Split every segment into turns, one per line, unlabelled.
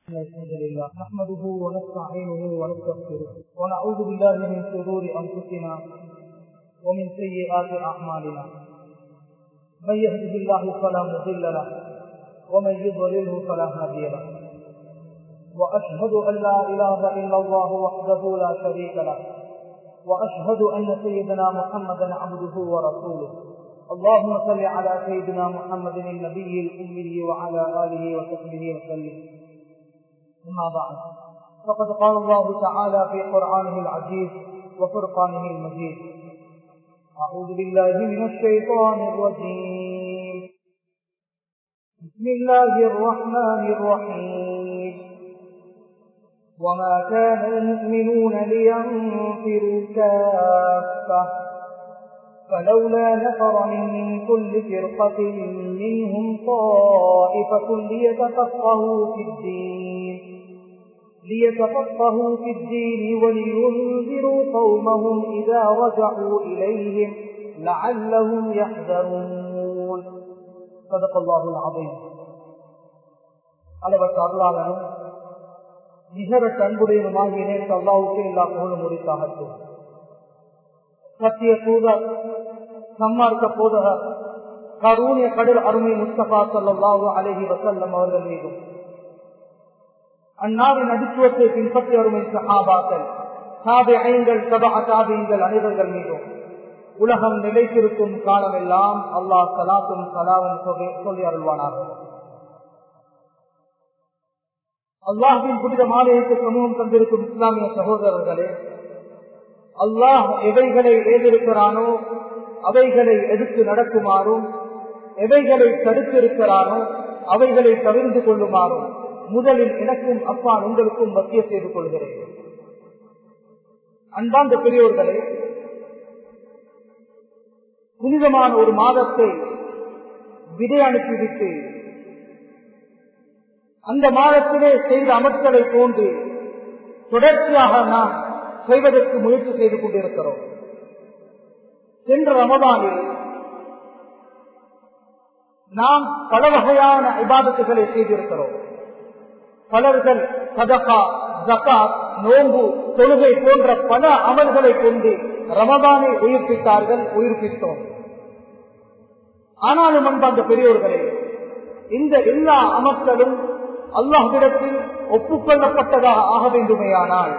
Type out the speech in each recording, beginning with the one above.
الحمد لله نحمده ونستعينه ونستغفره ونعوذ بالله من شرور انفسنا ومن سيئات اعمالنا من يهده الله فلا مضل له ومن يضلله فلا هادي له واشهد ان لا اله الا الله وحده لا شريك له واشهد ان سيدنا محمدا عبده ورسوله اللهم صل على سيدنا محمد النبي الامي وعلى اله وصحبه وسلم أما بعد فقد قال الله تعالى في قرآنه العزيز وفرقانه المجيد أعوذ بالله من الشيطان الرجيم بسم الله الرحمن الرحيم وما كان المؤمنون لينفروا كافة فلولا نفر من كل فرقة منهم طائفة ليتفقهوا في الدين ليتفقهوا في الدين ولينذروا قومهم إذا رجعوا إليهم لعلهم يحذرون صدق الله العظيم அளவற்ற அருளாளனும் நிகர அன்புடையனுமாகிய நேற்று அல்லாவுக்கு எல்லா புகழும் உரித்தாகட்டும் சத்திய தூதர் சம்மார்க்க போதகர் கரூணிய கடல் அருமை முஸ்தபா சல்லாஹூ அலஹி வசல்லம் அவர்கள் மீதும் அந்நாவின் அடித்துவத்தை பின்பற்றி வரும் சஹாபாக்கள் சாபியங்கள் சபா சாபியங்கள் அனைவர்கள் மீதும் உலகம் நிலைத்திருக்கும் காலமெல்லாம் அல்லாஹ் சலாத்தும் சலாவும் சொல்லி அருள்வானாக அல்லாஹின் புனித மாலையத்து சமூகம் தந்திருக்கும் இஸ்லாமிய சகோதரர்களே அல்லாஹ் எவைகளை ஏதிருக்கிறானோ அவைகளை எடுத்து நடக்குமாறும் எவைகளை தடுத்திருக்கிறானோ அவைகளை தவிர்ந்து கொள்ளுமாறும் முதலில் எனக்கும் அப்பான் உங்களுக்கும் மத்திய செய்து கொள்கிறேன் அன்பாந்த பெரியோர்களே புனிதமான ஒரு மாதத்தை விதை அனுப்பிவிட்டு அந்த மாதத்திலே செய்த அமர்த்தலை போன்று தொடர்ச்சியாக நாம் செய்வதற்கு முயற்சி செய்து கொண்டிருக்கிறோம் சென்ற ரமதானில் நாம் பல வகையான இபாதத்துகளை செய்திருக்கிறோம் பலர்கள் சதகா ஜகாத் நோம்பு தொழுகை போன்ற பல அமல்களை கொண்டு ரமதானை உயிர்ப்பித்தார்கள் உயிர்ப்பித்தோம் ஆனாலும் அன்பாந்த பெரியோர்களே இந்த எல்லா அமல்களும் அல்லாஹிடத்தில் ஒப்புக்கொள்ளப்பட்டதாக ஆக வேண்டுமேயானால்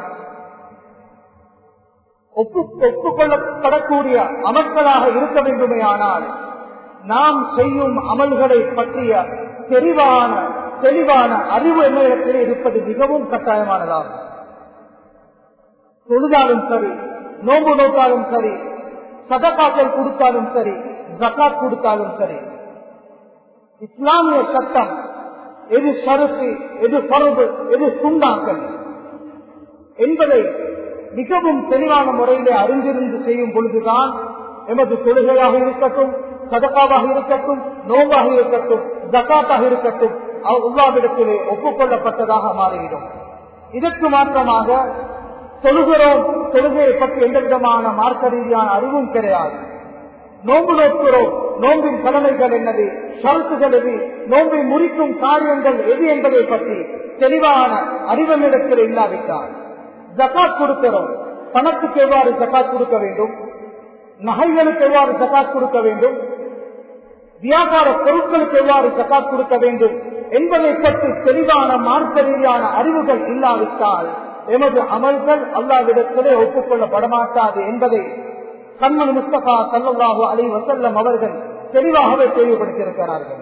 ஒப்புக்கொள்ளப்படக்கூடிய அமல்களாக இருக்க வேண்டுமேயானால் நாம் செய்யும் அமல்களை பற்றிய தெளிவான தெளிவான அறிவு என்னிடத்தில் இருப்பது மிகவும் கட்டாயமானதாகும் தொழுதாலும் சரி நோம்பு நோக்காலும் சரி சதக்காக்கள் கொடுத்தாலும் சரி ஜக்காத் கொடுத்தாலும் சரி இஸ்லாமிய சட்டம் எது சருத்து எது பருவு எது சுண்டாக்கள் என்பதை மிகவும் தெளிவான முறையிலே அறிந்திருந்து செய்யும் பொழுதுதான் எமது தொழுகையாக இருக்கட்டும் சதக்காவாக இருக்கட்டும் நோம்பாக இருக்கட்டும் ஜக்காத்தாக இருக்கட்டும் உல்லாவிடத்திலே ஒப்புக்கொள்ளப்பட்டதாக மாறிவிடும் இதற்கு மாற்றமாக தொழுகிறோம் தொழுகையை பற்றி எந்த விதமான மார்க்க ரீதியான அறிவும் கிடையாது நோன்பு நோக்கிறோம் நோம்பின் கடமைகள் என்னது ஷரத்துகள் எது நோன்பை முறிக்கும் காரியங்கள் எது என்பதை பற்றி தெளிவான அறிவமிடத்தில் இல்லாவிட்டால் ஜக்காத் கொடுக்கிறோம் பணத்துக்கு எவ்வாறு ஜக்காத் கொடுக்க வேண்டும் நகைகளுக்கு எவ்வாறு ஜக்காத் கொடுக்க வேண்டும் வியாபார பொருட்களுக்கு எவ்வாறு ஜக்காத் கொடுக்க வேண்டும் என்பதை பற்றி தெளிவான மார்க்க ரீதியான அறிவுகள் இல்லாவிட்டால் எமது அமல்கள் அல்லாவிடத்திலே ஒப்புக்கொள்ளப்பட மாட்டாது என்பதை கண்மன் முஸ்தபா சல்லாஹூ அலி வசல்லம் அவர்கள் தெளிவாகவே தெளிவுபடுத்தியிருக்கிறார்கள்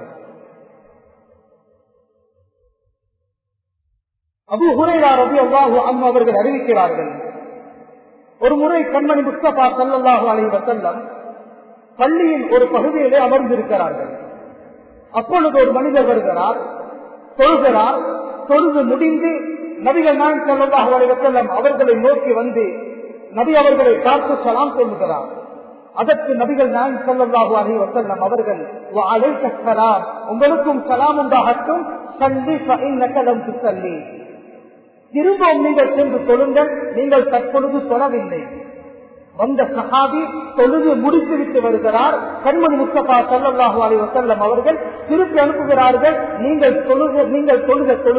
அபு ஹுரேரா ரபி அல்லாஹூ அம் அவர்கள் அறிவிக்கிறார்கள் ஒரு முறை கண்மணி முஸ்தபா சல்லாஹூ அலி வசல்லம் பள்ளியின் ஒரு பகுதியிலே அமர்ந்திருக்கிறார்கள் அப்பொழுது ஒரு மனிதர் வருகிறார் தொழுகிறார் தொழுது முடிந்து நபிகள் நாயன் சல்லாஹூ அலி வசல்லம் அவர்களை நோக்கி வந்து நபி அவர்களை பார்த்து சலாம் சொல்லுகிறார் அதற்கு நபிகள் நாயன் சல்லாஹூ அலி வசல்லம் அவர்கள் உங்களுக்கும் சலாம் உண்டாகட்டும் சல்லி நகலம் சல்லி திரும்பவும் நீங்கள் சென்று தொழுங்கள் நீங்கள் தற்பொழுது தொழவில்லை வந்த சஹாபி தொழுது முடித்துவிட்டு வருகிறார் கண்மணி முஸ்தபா சல்லாஹூ அலி வசல்லம் அவர்கள் திருப்பி அனுப்புகிறார்கள் நீங்கள் தொழுக நீங்கள் தொழுக தொழுகை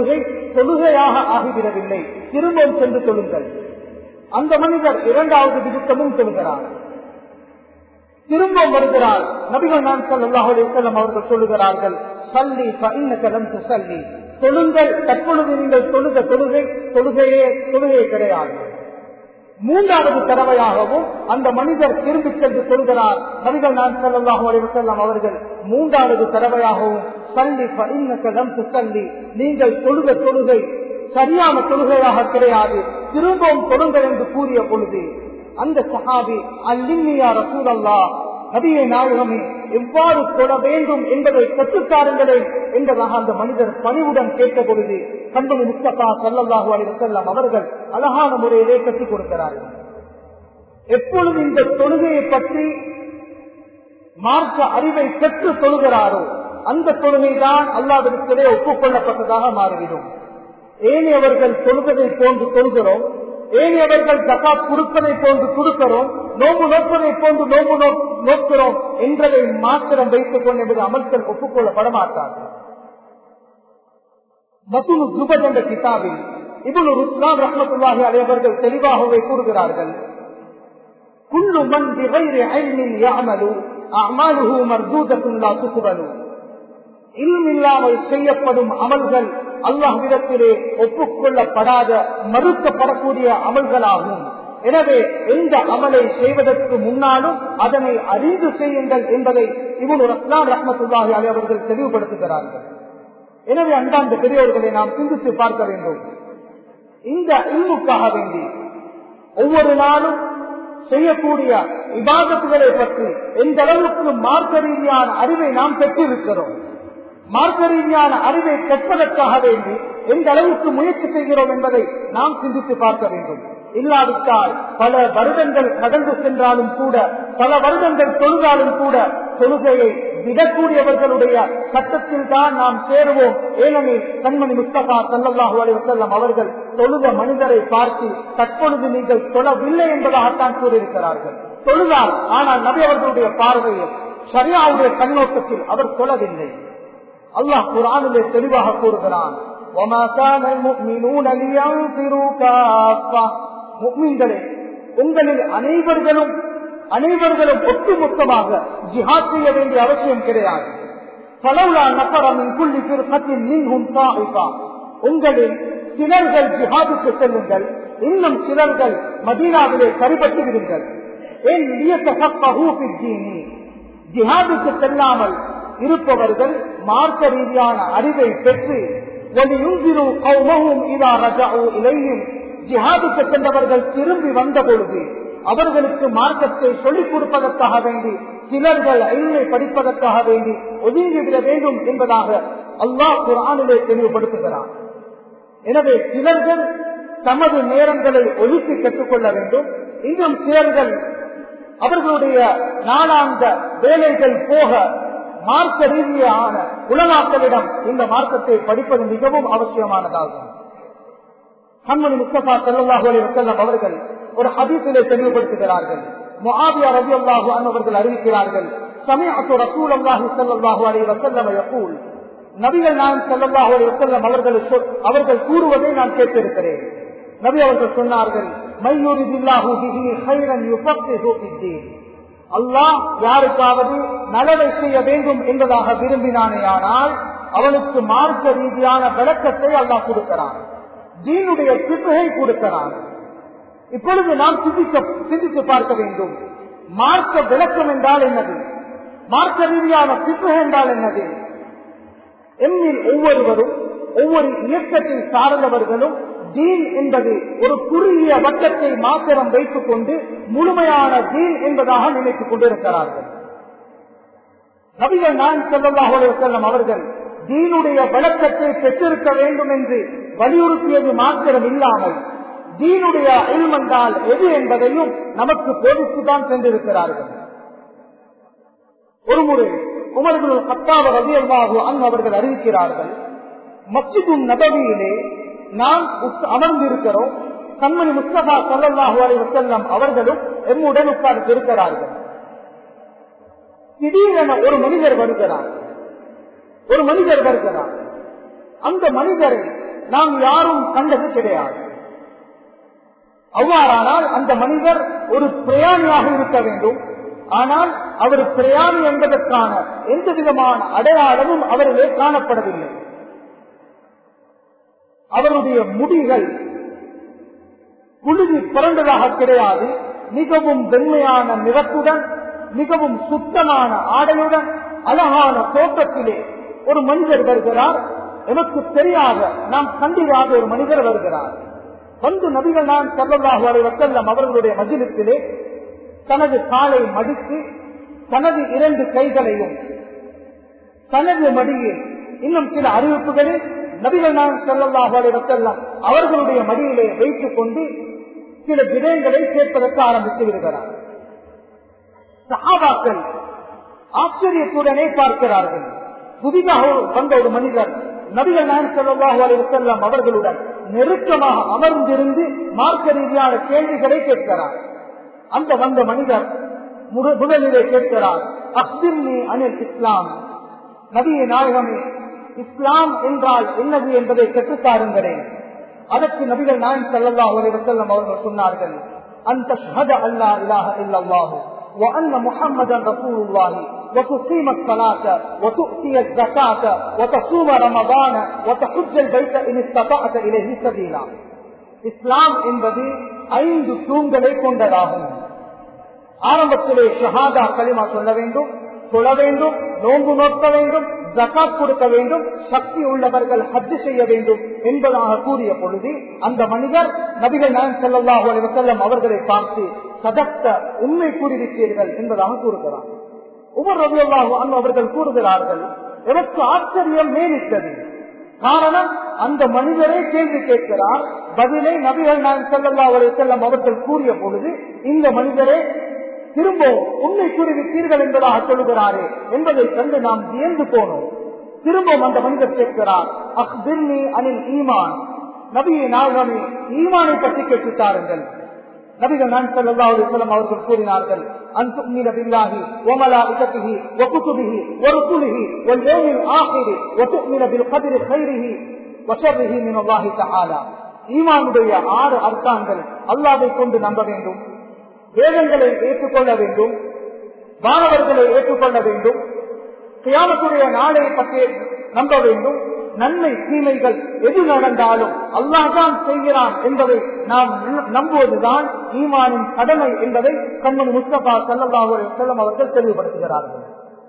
தொழுகையாக ஆகிவிடவில்லை திரும்பவும் சென்று தொழுங்கள் அந்த மனிதர் இரண்டாவது விருத்தமும் தொழுகிறார் திரும்பவும் வருகிறார் நபிகள் நான் சல்லாஹ் செல்லம் அவர்கள் சொல்லுகிறார்கள் சல்லி கலம் சல்லி தொழுங்கள் தற்பொழுது நீங்கள் தொழுத தொழுகை தொழுகையே தொழுகை கிடையாது மூன்றாவது தடவையாகவும் அந்த மனிதர் திரும்பி சென்று சொல்கிறார் நபிகள் நான் செல்லாஹ் செல்லம் அவர்கள் மூன்றாவது தடவையாகவும் சல்லி கலம் சல்லி நீங்கள் தொழுத தொழுகை சரியான தொழுகையாக கிடையாது திரும்பவும் தொழுங்கள் என்று கூறிய பொழுது அந்த சஹாபி அல்லின்னியா ரசூலல்லா நபியை நாயகமே எவ்வாறு தொட வேண்டும் என்பதை கற்றுத்தாருங்களே என்பதாக அந்த மனிதர் பணிவுடன் கேட்ட பொழுது கண்பனி முஸ்தபா சல்லல்லாஹு அலி வசல்லாம் அவர்கள் அழகான முறையிலே கற்றுக் கொடுக்கிறார்கள் எப்பொழுது இந்த தொழுகையை பற்றி மார்க்க அறிவை பெற்று தொழுகிறாரோ அந்த தொழுகைதான் அல்லாவிடத்திலே ஒப்புக்கொள்ளப்பட்டதாக மாறிவிடும் ஏனையவர்கள் தொழுகதை போன்று தொழுகிறோம் ஏனையவர்கள் ஜக்காத் கொடுப்பதை போன்று கொடுக்கிறோம் நோம்பு நோப்பதை போன்று நோம்பு நோக்கிறோம் என்றதை மாத்திரம் வைத்துக் கொண்டு என்பது அமல்கள் ஒப்புக்கொள்ளப்பட மாட்டார்கள் மசூல் ஜுபத் என்ற கிதாபில் இவ்வளவு ருஸ்லாம் ரஹமத்துல்லாஹி அலைவர்கள் தெளிவாகவே கூறுகிறார்கள் குள்ளு மண் பிகைரி ஐமின் யாமலு அமாலுஹு மர்தூதத்துல்லா துக்குபலு இல்லாமல் செய்யப்படும் அமல்கள் அல்லாஹ்விடத்திலே ஒப்புக்கொள்ளப்படாத மறுக்கப்படக்கூடிய அமல்களாகும் எனவே எந்த அமலை செய்வதற்கு முன்னாலும் அதனை அறிந்து செய்யுங்கள் என்பதை இவனு ரஸ்லாம் ரஹமத்துல்லாஹி அலி அவர்கள் தெளிவுபடுத்துகிறார்கள் எனவே அந்தாந்த பெரியோர்களை நாம் சிந்தித்து பார்க்க வேண்டும் இந்த இல்முக்காக வேண்டி ஒவ்வொரு நாளும் செய்யக்கூடிய விவாதத்துகளை பற்றி எந்த அளவுக்கு மார்க்க ரீதியான அறிவை நாம் பெற்றிருக்கிறோம் மார்க்க ரீதியான அறிவை கற்பதற்காக வேண்டி எந்த அளவுக்கு முயற்சி செய்கிறோம் என்பதை நாம் சிந்தித்து பார்க்க வேண்டும் இல்லாவிட்டால் பல வருடங்கள் கடந்து சென்றாலும் கூட பல வருடங்கள் தொழுதாலும் கூட தொழுகையை விடக்கூடியவர்களுடைய சட்டத்தில் தான் நாம் சேருவோம் ஏனெனில் கண்மணி முஸ்தபா சல்லாஹூ அலி வசல்லம் அவர்கள் தொழுத மனிதரை பார்த்து தற்பொழுது நீங்கள் தொழவில்லை என்பதாகத்தான் கூறியிருக்கிறார்கள் தொழுதால் ஆனால் நபி அவர்களுடைய பார்வையில் சரியாவுடைய கண்ணோட்டத்தில் அவர் தொழவில்லை அல்லாஹ் குரானிலே தெளிவாக கூறுகிறான் உங்களில் அனைவர்களும் அனைவர்களும் ஒட்டுமொத்தமாக ஜிஹாத் செய்ய வேண்டிய அவசியம் கிடையாது பலவுலா நபரமின் புள்ளி திருப்பத்தில் நீங்கும் சாஹிபா உங்களில் சிலர்கள் ஜிஹாதுக்கு செல்லுங்கள் இன்னும் சிலர்கள் மதீனாவிலே சரிபட்டு விடுங்கள் ஏன் ஜிஹாதுக்கு செல்லாமல் இருப்பவர்கள் மார்க்க ரீதியான அறிவை பெற்று இலையும் ஜிஹாதுக்கு சென்றவர்கள் திரும்பி வந்த பொழுது அவர்களுக்கு மார்க்கத்தை சொல்லிக் கொடுப்பதற்காக வேண்டி சிலர்கள் ஐமை படிப்பதற்காக வேண்டி ஒதுங்கிவிட வேண்டும் என்பதாக அல்லாஹ் குரானிலே தெளிவுபடுத்துகிறார் எனவே சிலர்கள் தமது நேரங்களை ஒதுக்கி கற்றுக்கொள்ள வேண்டும் இன்னும் சிலர்கள் அவர்களுடைய நாளாந்த வேலைகள் போக மார்க்க ரீதியான உலகாக்களிடம் இந்த மார்க்கத்தை படிப்பது மிகவும் அவசியமானதாகும் கண்மணி முஸ்தபா செல்லல்லாஹு வசல்லம் அவர்கள் ஒரு ஹதீஸிலே தெளிவுபடுத்துகிறார்கள் முஆவியா ரவி அல்லாஹு அவர்கள் அறிவிக்கிறார்கள் சமயத்து ரசூல் அல்லாஹி சல்லாஹு அலி வசல்லம் யகூல் நபிகள் நான் சல்லாஹு அலி வசல்லம் அவர்கள் அவர்கள் கூறுவதை நான் கேட்டிருக்கிறேன் நபி அவர்கள் சொன்னார்கள் மையூரிதில்லாஹு பிஹி ஹைரன் யுஃபக்கிஹு ஃபித்தீன் அல்லாஹ் யாருக்காவது நலவை செய்ய வேண்டும் என்பதாக விரும்பினானேயானால் அவனுக்கு மார்க்க ரீதியான விளக்கத்தை அல்லாஹ் கொடுக்கிறான் தீனுடைய சிப்புகை கொடுக்கிறான் இப்பொழுது நாம் சிந்திக்க சிந்தித்து பார்க்க வேண்டும் மார்க்க விளக்கம் என்றால் என்னது மார்க்க ரீதியான சிப்புகை என்றால் என்னது எண்ணில் ஒவ்வொருவரும் ஒவ்வொரு இயக்கத்தை சார்ந்தவர்களும் தீன் என்பது ஒரு குறுகிய வட்டத்தை மாத்திரம் வைத்துக் கொண்டு முழுமையான தீன் என்பதாக நினைத்துக் கொண்டிருக்கிறார்கள் நபிகள் நான் செல்லல்லாஹுலே செல்லம் அவர்கள் தீனுடைய விளக்கத்தை பெற்றிருக்க வேண்டும் என்று வலியுறுத்தியது மாத்திரம் இல்லாமல் தீனுடைய இல்மென்றால் எது என்பதையும் நமக்கு போதித்துதான் சென்றிருக்கிறார்கள் ஒருமுறை உமர்கள் பத்தாவது ரவியல்லாஹு அன் அவர்கள் அறிவிக்கிறார்கள் மஸ்ஜிதும் நபவியிலே நாம் அமர்ந்திருக்கிறோம் கண்மணி முஸ்தபா சல்லாஹூ அலி வசல்லம் அவர்களும் எம்முடன் உட்கார்ந்து இருக்கிறார்கள் திடீரென ஒரு மனிதர் வருகிறார் ஒரு மனிதர் வருகிறார் அந்த மனிதரை நாம் யாரும் கண்டது கிடையாது அவ்வாறானால் அந்த மனிதர் ஒரு பிரயாணியாக இருக்க வேண்டும் ஆனால் அவர் பிரயாணி என்பதற்கான எந்த விதமான அடையாளமும் அவர்களே காணப்படவில்லை அவருடைய முடிகள் புழுதி பிறந்ததாக கிடையாது மிகவும் வெண்மையான நிறத்துடன் மிகவும் சுத்தமான ஆடையுடன் அழகான தோட்டத்திலே ஒரு மனிதர் வருகிறார் எனக்கு தெரியாத நாம் கண்டிராத ஒரு மனிதர் வருகிறார் வந்து நபிகள் நான் செல்லல்லாஹு அலைவசல்லம் அவர்களுடைய மஜிலத்திலே தனது காலை மடித்து தனது இரண்டு கைகளையும் தனது மடியில் இன்னும் சில அறிவிப்புகளில் நபிகள் நான் செல்லல்லாஹு அலைவசல்லம் அவர்களுடைய மடியிலே வைத்துக் கொண்டு சில விடயங்களை கேட்பதற்கு ஆரம்பித்து விடுகிறார் சஹாபாக்கள் ஆச்சரியத்துடனே பார்க்கிறார்கள் புதிதாக வந்த ஒரு மனிதர் நபிகள் நாயன் செல்லாஹு அலைவசல்லம் அவர்களுடன் நெருக்கமாக அமர்ந்திருந்து மார்க்க ரீதியான கேள்விகளை கேட்கிறார் அந்த வந்த மனிதர் முதலிலே கேட்கிறார் அஸ்திர்னி அனில் இஸ்லாம் நபிய நாயகமே இஸ்லாம் என்றால் என்னது என்பதை கற்றுத்தாருங்களேன் அதற்கு நபிகள் நாயன் செல்லல்லா செல்லம் அவர்கள் சொன்னார்கள் அந்த ஷஹத அல்லா இலாஹ இல்லல்லாஹு وأن محمدا رسول الله وتقيم الصلاة وتؤتي الزكاة وتصوم رمضان وتحج البيت إن استطعت إليه سبيلا இஸ்லாம் என்பது ஐந்து தூண்களை கொண்டதாகும் ஆரம்பத்திலே ஷஹாதா களிமா சொல்ல வேண்டும் சொல்ல வேண்டும் நோன்பு நோக்க வேண்டும் ஜக்காத் கொடுக்க வேண்டும் சக்தி உள்ளவர்கள் ஹஜ் செய்ய வேண்டும் என்பதாக கூறிய பொழுது அந்த மனிதர் நபிகள் நான் செல்லல்லாஹு அலைவசல்லம் அவர்களை பார்த்து சதத்த உண்மை கூறிவிட்டீர்கள் என்பதாக கூறுகிறார் உமர் ரவியல்லாஹு அன்பு அவர்கள் கூறுகிறார்கள் எனக்கு ஆச்சரியம் மேலிட்டது காரணம் அந்த மனிதரே கேள்வி கேட்கிறார் பதிலை நபிகள் நான் செல்லல்லா செல்லம் அவர்கள் கூறிய பொழுது இந்த மனிதரே திரும்ப உண்மை கூறிவிட்டீர்கள் என்பதாக சொல்லுகிறாரே என்பதை கண்டு நாம் வியந்து போனோம் திரும்பவும் அந்த மனிதர் கேட்கிறார் அக்திர்னி அனில் ஈமான் நபியை நாகமே ஈமானை பற்றி கேட்டுத்தாருங்கள் நபிகள் நான் செல்லல்லா செல்லம் அவர்கள் கூறினார்கள் أن تؤمن بالله وملائكته وكتبه ورسله واليوم الآخر وتؤمن بالقدر خيره وشره من الله تعالى ஈமானுடைய ஆறு அர்த்தான்கள் அல்லாவை கொண்டு நம்ப வேண்டும் வேதங்களை ஏற்றுக்கொள்ள வேண்டும் மாணவர்களை ஏற்றுக்கொள்ள வேண்டும் கியாமத்துடைய நாளை பற்றி நம்ப வேண்டும் நன்மை தீமைகள் எது நடந்தாலும் அல்லாஹான் செய்கிறான் என்பதை நாம் நம்புவதுதான் ஈமானின் கடமை என்பதை கண்மணி முஸ்தபா சல்லாஹூ செல்லம் அவர்கள் தெளிவுபடுத்துகிறார்கள்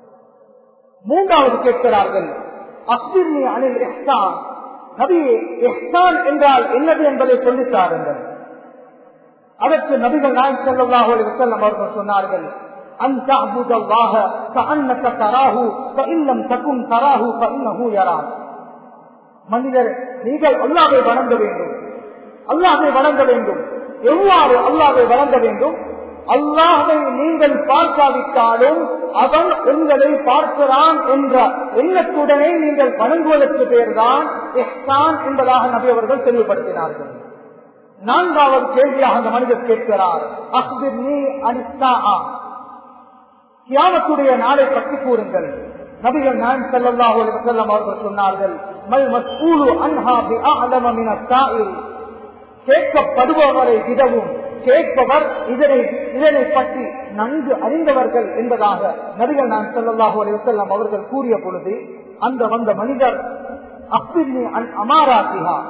மூன்றாவது கேட்கிறார்கள் அஸ்விர்னி அனில் எஹ்சான் நபியே எஹ்சான் என்றால் என்னது என்பதை சொல்லித்தாருங்கள் அதற்கு நபிகள் நாயக் ஸல்லல்லாஹு அலைஹி வஸல்லம் அவர்கள் சொன்னார்கள் அன் தஅபுதல்லாஹ கஅன்னக தராஹு ஃபஇன் லம் தகுன் தராஹு ஃபஇன்னஹு யராக் மனிதர் நீங்கள் அல்லாஹ்வை வணங்க வேண்டும் அல்லாஹ்வை வணங்க வேண்டும் எவ்வாறு அல்லாஹ்வை வணங்க வேண்டும் அல்லாஹை நீங்கள் பார்க்காவிட்டாலும் அவன் உங்களை பார்க்கிறான் என்ற எண்ணத்துடனே நீங்கள் வணங்குவதற்கு பேர்தான் எஹ்சான் என்பதாக நபி அவர்கள் தெளிவுபடுத்தினார்கள் நான்காவது கேள்வியாக அந்த மனிதர் கேட்கிறார் அஹ்பிர் நீ அனிஸ்தா கியாமத்துடைய நாளை பற்றி கூறுங்கள் நபிகள் நான் செல்லல்லாஹு அலைஹி வஸல்லம் அவர்கள் சொன்னார்கள் மல் மஸ்ஊலு அன்ஹா பி அஅலம மின ஸாயில் கேட்கப்படுபவரை விடவும் கேட்பவர் இதனை இதனை பற்றி நன்கு அறிந்தவர்கள் என்பதாக நபிகள் நான் செல்லல்லாஹு அலைஹி வஸல்லம் அவர்கள் கூறிய பொழுது அந்த வந்த மனிதர் அப்பின்னி அன் அமாராத்திஹா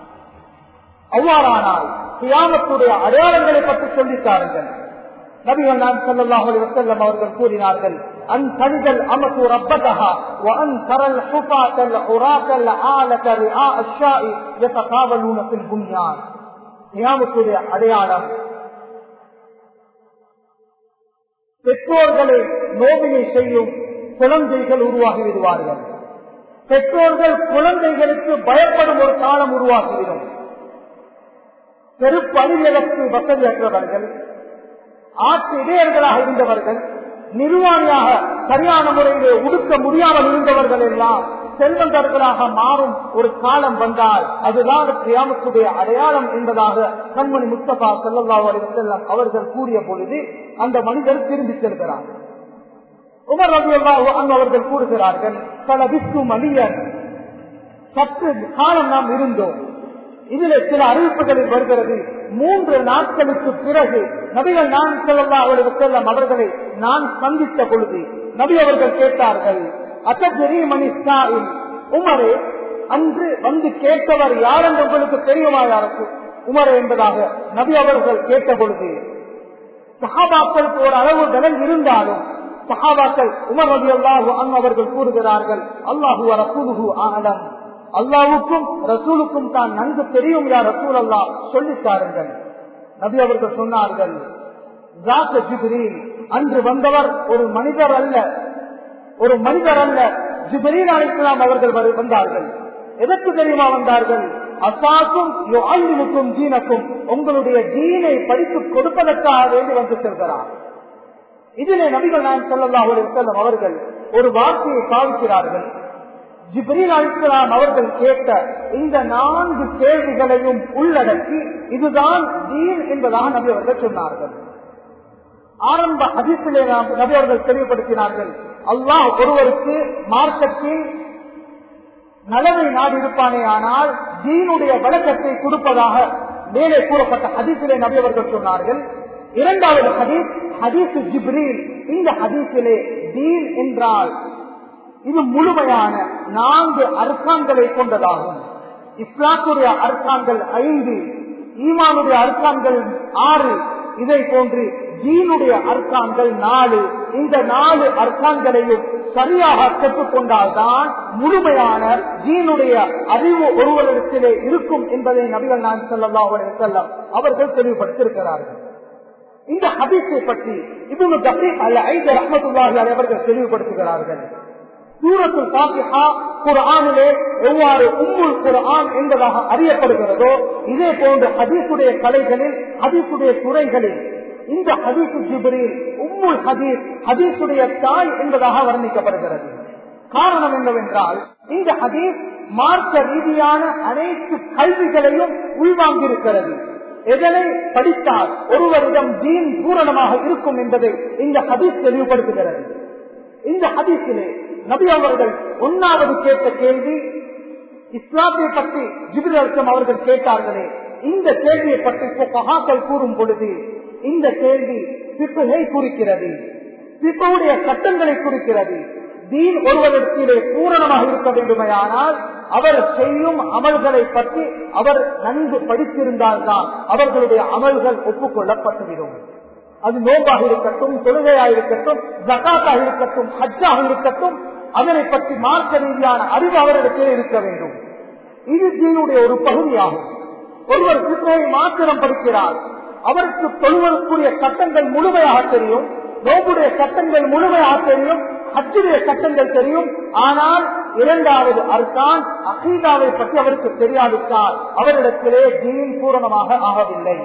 அவ்வாறானால் கியாமத்துடைய அடையாளங்களை பற்றி சொல்லித்தாருங்கள் நபிகள் நான் செல்லல்லாஹு அலைஹி வஸல்லம் அவர்கள் கூறினார்கள் அன் தனிதல் அமது ரப்பதஹா وأن ترى الحفاة العراة العالة رعاء الشاء يتقابلون في البنيان கியாமத்துடைய அடையாளம் பெற்றோர்களை நோவினை செய்யும் குழந்தைகள் உருவாகி விடுவார்கள் பெற்றோர்கள் குழந்தைகளுக்கு பயப்படும் ஒரு காலம் உருவாகிவிடும் செருப்பு அணிகளுக்கு வசதியற்றவர்கள் ஆற்று இடையர்களாக இருந்தவர்கள் நிர்வாணியாக சரியான முறையிலே உடுக்க முடியாமல் இருந்தவர்கள் எல்லாம் செல்வந்தர்களாக மாறும் ஒரு காலம் வந்தால் அதுதான் கியாமத்துடைய அடையாளம் என்பதாக கண்மணி முஸ்தபா செல்லல்லா செல்லம் அவர்கள் கூறிய பொழுது அந்த மனிதர் திரும்பி செல்கிறார் உமர் ரவி அங்கு அவர்கள் கூறுகிறார்கள் பல வித்து மணியன் சற்று காலம் நாம் இருந்தோம் இதில் சில அறிவிப்புகளில் வருகிறது மூன்று நாட்களுக்கு பிறகு நபிகள் நான் செல்லா அவர்களுக்கு செல்லம் அவர்களை நான் சந்தித்த பொழுது நபி அவர்கள் கேட்டார்கள் அசஜரி மணி உமரே அன்று வந்து கேட்டவர் யார் என்று உங்களுக்கு தெரியுமா யாருக்கு உமரே என்பதாக நபி அவர்கள் கேட்ட பொழுது சஹாபாக்களுக்கு ஒரு அளவு பலன் இருந்தாலும் சஹாபாக்கள் உமர் ரவி அல்லாஹு அங் அவர்கள் கூறுகிறார்கள் அல்லாஹு ரசூலுஹு ஆலம் அல்லாவுக்கும் ரசூலுக்கும் தான் நன்கு தெரியும் யார் ரசூல் அல்லா சொல்லித்தாருங்கள் நபி அவர்கள் சொன்னார்கள் ஜிப்ரீல் அன்று வந்தவர் ஒரு மனிதர் அல்ல ஒரு மனிதர் அல்ல ஜிப்ரீல் அழைக்கலாம் அவர்கள் வந்தார்கள் எதற்கு தெரியுமா வந்தார்கள் அசாக்கும் அல்லுக்கும் தீனக்கும் உங்களுடைய தீனை படித்து கொடுப்பதற்காக வேண்டி வந்து செல்கிறார் இதிலே நபிகள் நான் சொல்லலாம் செல்லும் அவர்கள் ஒரு வார்த்தையை பாவிக்கிறார்கள் ஜிப்ரீல் அலிஸ்லாம் அவர்கள் கேட்ட இந்த நான்கு கேள்விகளையும் உள்ளடக்கி இதுதான் தீன் என்பதாக நபி அவர்கள் சொன்னார்கள் ஆரம்ப அதிசிலே நாம் நபி அவர்கள் தெளிவுபடுத்தினார்கள் அல்லாஹ் ஒருவருக்கு மார்க்கத்தில் நலவை நாடு இருப்பானே ஆனால் தீனுடைய வழக்கத்தை கொடுப்பதாக மேலே கூறப்பட்ட ஹதீசிலே நபி அவர்கள் சொன்னார்கள் இரண்டாவது ஹதீஸ் ஹதீஸ் ஜிப்ரீல் இந்த ஹதீசிலே தீன் என்றால் இது முழுமையான நான்கு அர்த்தான்களை கொண்டதாகும் இஸ்லாத்துடைய அர்த்தான்கள் ஐந்து ஈமானுடைய அர்த்தான்கள் ஆறு இதை போன்று ஜீனுடைய அர்த்தான்கள் நாலு இந்த நாலு அர்த்தான்களையும் சரியாக கற்றுக்கொண்டால்தான் முழுமையான ஜீனுடைய அறிவு ஒருவரிடத்திலே இருக்கும் என்பதை நபிகள் நான் செல்லல்லா செல்லம் அவர்கள் தெளிவுபடுத்தியிருக்கிறார்கள் இந்த ஹதீஸை பற்றி இவனு தபீக் அல்ல ஐந்து ரஹமத்துல்லாஹி அவர்கள் தெளிவுபடுத்துகிறார்கள் சூரத்துல் பாத்திஹா குரானிலே எவ்வாறு உம்முல் குரான் என்பதாக அறியப்படுகிறதோ இதே போன்ற ஹதீசுடைய கலைகளில் ஹதீசுடைய துறைகளில் இந்த ஹதீசு ஜிபரில் உம்முல் ஹதீஸ் ஹதீசுடைய தாய் என்பதாக வர்ணிக்கப்படுகிறது காரணம் என்னவென்றால் இந்த ஹதீஸ் மார்க்க ரீதியான அனைத்து கல்விகளையும் உள்வாங்கியிருக்கிறது எதனை படித்தால் ஒருவரிடம் தீன் பூரணமாக இருக்கும் என்பதை இந்த ஹதீஸ் தெளிவுபடுத்துகிறது இந்த ஹதீஸிலே நபி அவர்கள் ஒன்னாவது கேட்ட கேள்வி இஸ்லாத்தை பற்றி ஜிபிர் அர்த்தம் அவர்கள் கேட்டார்களே இந்த கேள்வியை பற்றி பகாக்கள் கூறும் பொழுது இந்த கேள்வி பிப்புகை குறிக்கிறது பிப்புடைய சட்டங்களை குறிக்கிறது தீன் ஒருவரிடத்திலே பூரணமாக இருக்க வேண்டுமையானால் அவர் செய்யும் அமல்களை பற்றி அவர் நன்கு படித்திருந்தால்தான் அவர்களுடைய அமல்கள் ஒப்புக்கொள்ளப்பட்டுவிடும் அது நோம்பாக இருக்கட்டும் தொழுகையாக இருக்கட்டும் ஜக்காத்தாக இருக்கட்டும் ஹஜ்ஜாக இருக்கட்டும் அதனை பற்றி மார்க்க ரீதியான அறிவு அவரிடத்தில் இருக்க வேண்டும் இது தீனுடைய ஒரு பகுதியாகும் ஒருவர் சித்தனை மாத்திரம் படிக்கிறார் அவருக்கு தொழுவதற்குரிய சட்டங்கள் முழுமையாக தெரியும் நோம்புடைய சட்டங்கள் முழுமையாக தெரியும் ஹஜ்ஜுடைய சட்டங்கள் தெரியும் ஆனால் இரண்டாவது அர்த்தான் அகீதாவை பற்றி அவருக்கு தெரியாவிட்டால் அவரிடத்திலே தீன் பூரணமாக ஆகவில்லை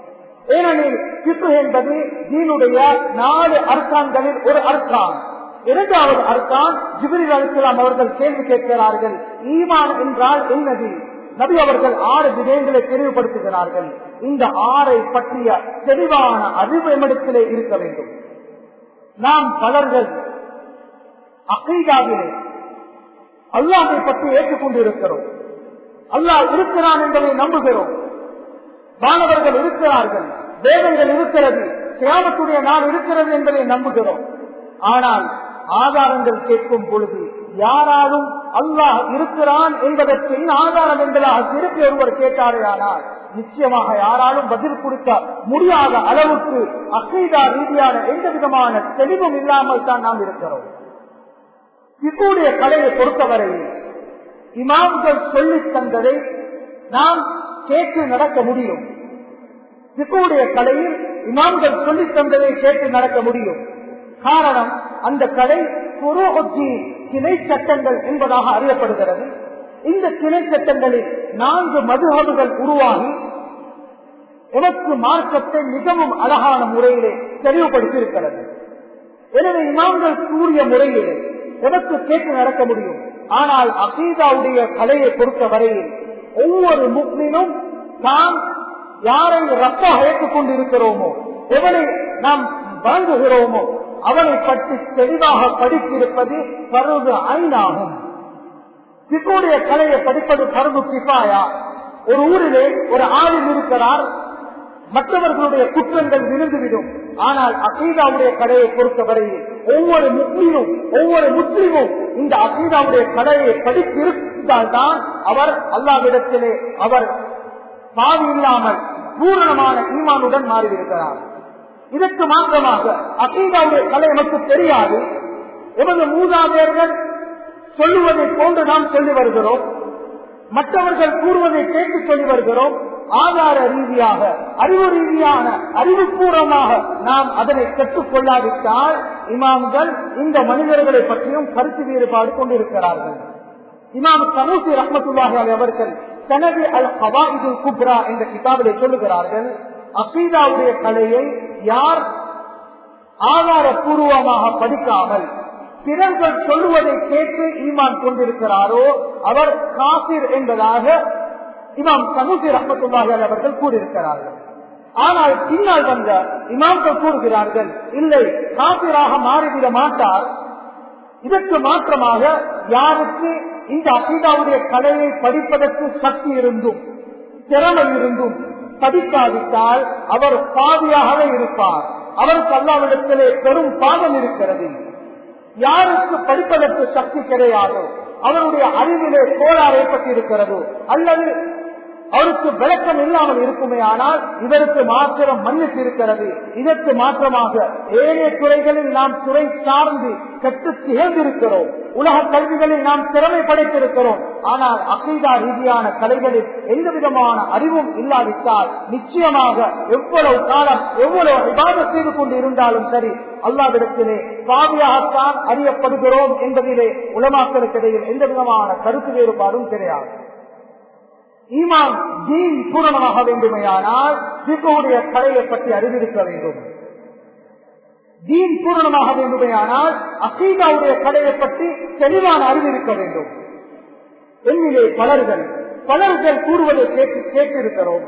ஏனெனில் பிப்பு என்பது தீனுடைய நாலு அர்த்தான்களில் ஒரு அர்த்தான் இரண்டாவது அர்த்தான் ஜிபிரில் அலிஸ்லாம் அவர்கள் கேள்வி கேட்கிறார்கள் ஈமான் என்றால் என்னது நபி அவர்கள் ஆறு விடயங்களை தெளிவுபடுத்துகிறார்கள் இந்த ஆறை பற்றிய தெளிவான அறிவு எம்மிடத்திலே இருக்க வேண்டும் நாம் பலர்கள் அகைதாவிலே அல்லாஹை பற்றி ஏற்றுக்கொண்டிருக்கிறோம் அல்லாஹ் இருக்கிறான் என்பதை நம்புகிறோம் மாணவர்கள் இருக்கிறார்கள் வேதங்கள் இருக்கிறது கிராமத்துடைய நான் இருக்கிறது என்பதை நம்புகிறோம் ஆனால் ஆதாரங்கள் கேட்கும் பொழுது யாராலும் அல்லாஹ் இருக்கிறான் என்பதற்கு என்ன ஆதாரம் என்பதாக திருப்பி ஒருவர் கேட்டாரே ஆனால் நிச்சயமாக யாராலும் பதில் கொடுக்க முடியாத அளவுக்கு அசைதா ரீதியான எந்த விதமான தெளிவும் இல்லாமல் தான் நாம் இருக்கிறோம் இக்குடைய கலையை பொறுத்தவரையில் இமாம்கள் சொல்லித் தந்ததை நாம் கேட்டு நடக்க முடியும் சிக்குடைய கலையில் இமாம்கள் சொல்லித் தந்ததை கேட்டு நடக்க முடியும் காரணம் அந்த கலை புரோஹி கிளை சட்டங்கள் என்பதாக அறியப்படுகிறது இந்த கிளை சட்டங்களில் நான்கு மதுகபுகள் உருவாகி உனக்கு மார்க்கத்தை மிகவும் அழகான முறையிலே தெளிவுபடுத்தியிருக்கிறது எனவே இமாம்கள் கூறிய முறையிலே எனக்கு கேட்டு நடக்க முடியும் ஆனால் அகீதாவுடைய கலையை பொறுத்த வரையில் ஒவ்வொரு முக்மினும் நாம் யாரை ரப்பாக ஏற்றுக்கொண்டு இருக்கிறோமோ எவனை நாம் வழங்குகிறோமோ அவனை பற்றி தெளிவாக படித்திருப்பது பருவ ஐந்தாகும் சிக்குடைய கலையை படிப்பது பருது கிஃபாயா ஒரு ஊரிலே ஒரு ஆளில் இருக்கிறார் மற்றவர்களுடைய குற்றங்கள் விழுந்துவிடும் ஆனால் அகீதாவுடைய கடையை பொறுத்தவரையில் ஒவ்வொரு முஸ்லீமும் ஒவ்வொரு முஸ்லீமும் இந்த அகீதாவுடைய கடையை படித்திருந்தால்தான் அவர் அல்லாவிடத்திலே அவர் பாவி இல்லாமல் பூரணமான ஈமானுடன் மாறிவிடுகிறார் இதற்கு மாற்றமாக அகீதாவுடைய கலை நமக்கு தெரியாது எமது மூதாதையர்கள் சொல்லுவதை போன்று நாம் சொல்லி வருகிறோம் மற்றவர்கள் கூறுவதை கேட்டு சொல்லி வருகிறோம் ஆதார ரீதியாக அறிவு ரீதியான அறிவுபூர்வமாக நாம் அதனை கற்றுக்கொள்ளாவிட்டால் இமாம்கள் இந்த மனிதர்களை பற்றியும் கருத்து வேறுபாடு கொண்டிருக்கிறார்கள் இமாம் சமூசி ரஹமத்துல்லாஹி அவர்கள் தனது அல் ஹவாஇது குப்ரா என்ற கிதாபிலே சொல்லுகிறார்கள் அகீதாவுடைய கலையை யார் ஆதாரபூர்வமாக படிக்காமல் பிறர்கள் சொல்லுவதை கேட்டு ஈமான் கொண்டிருக்கிறாரோ அவர் காசிர் என்பதாக இமாம் சமூசி ரஹமத்துல்லாஹி அவர்கள் கூறியிருக்கிறார்கள் ஆனால் பின்னால் வந்த இமாம்கள் கூறுகிறார்கள் இல்லை காபிராக மாறிவிட மாட்டார் இதற்கு மாற்றமாக யாருக்கு இந்த அகீதாவுடைய கலையை படிப்பதற்கு சக்தி இருந்தும் திறமை இருந்தும் படிக்காவிட்டால் அவர் பாவியாகவே இருப்பார் அவருக்கு அல்லாவிடத்திலே பெரும் பாவம் இருக்கிறது யாருக்கு படிப்பதற்கு சக்தி கிடையாதோ அவருடைய அறிவிலே கோளாறு ஏற்பட்டிருக்கிறதோ அல்லது அவருக்கு விளக்கம் இல்லாமல் இருக்குமே ஆனால் இவருக்கு மாத்திரம் மன்னித்து இருக்கிறது இதற்கு மாற்றமாக ஏனைய துறைகளில் நாம் துறை சார்ந்து கற்று திகழ்ந்திருக்கிறோம் உலக கல்விகளில் நாம் திறமை படைத்திருக்கிறோம் ஆனால் அகீதா ரீதியான கலைகளில் எந்த விதமான அறிவும் இல்லாவிட்டால் நிச்சயமாக எவ்வளவு காலம் எவ்வளவு விவாதம் செய்து கொண்டு இருந்தாலும் சரி அல்லாவிடத்திலே பாவியாகத்தான் அறியப்படுகிறோம் என்பதிலே உலமாக்களுக்கிடையில் எந்த விதமான கருத்து வேறுபாடும் கிடையாது ஈமான் தீன் பூரணமாக வேண்டுமையானால் சிக்குடைய கலையை பற்றி அறிவிருக்க வேண்டும் தீன் பூரணமாக வேண்டுமையானால் அசீதாவுடைய கலையை பற்றி தெளிவான அறிவிருக்க வேண்டும் என்னிலே பலர்கள் பலர்கள் கூறுவதை கேட்டு கேட்டிருக்கிறோம்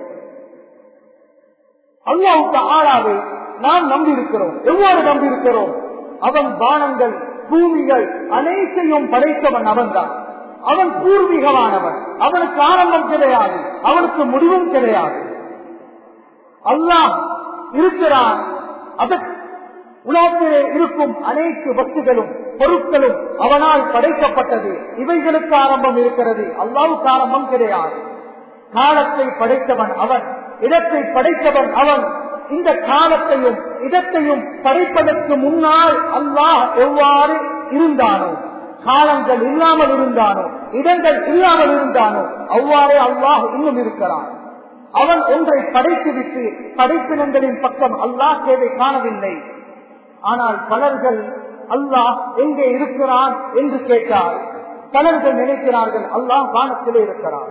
அல்லாவுக்கு ஆளாவை நாம் நம்பியிருக்கிறோம் எவ்வாறு நம்பியிருக்கிறோம் அவன் பானங்கள் பூமிகள் அனைத்தையும் படைத்தவன் அவன்தான் அவன் பூர்வீகமானவன் அவனுக்கு ஆரம்பம் கிடையாது அவனுக்கு முடிவும் கிடையாது அல்லாஹ் இருக்கிறான் அதற்கு உலகத்திலே இருக்கும் அனைத்து வஸ்துகளும் பொருட்களும் அவனால் படைக்கப்பட்டது இவைகளுக்கு ஆரம்பம் இருக்கிறது அல்லாவுக்கு ஆரம்பம் கிடையாது காலத்தை படைத்தவன் அவன் இடத்தை படைத்தவன் அவன் இந்த காலத்தையும் இடத்தையும் படைப்பதற்கு முன்னால் அல்லாஹ் எவ்வாறு இருந்தானோ காலங்கள் இல்லாமல் இருந்தானோ இடங்கள் இல்லாமல் இருந்தானோ அவ்வாறே அல்லாஹ் இன்னும் இருக்கிறான் அவன் ஒன்றை படைத்துவிட்டு படைப்பினங்களின் பக்கம் அல்லாஹ் தேவை காணவில்லை ஆனால் பலர்கள் அல்லாஹ் எங்கே இருக்கிறான் என்று கேட்டால் பலர்கள் நினைக்கிறார்கள் அல்லாஹ் வானத்திலே இருக்கிறான்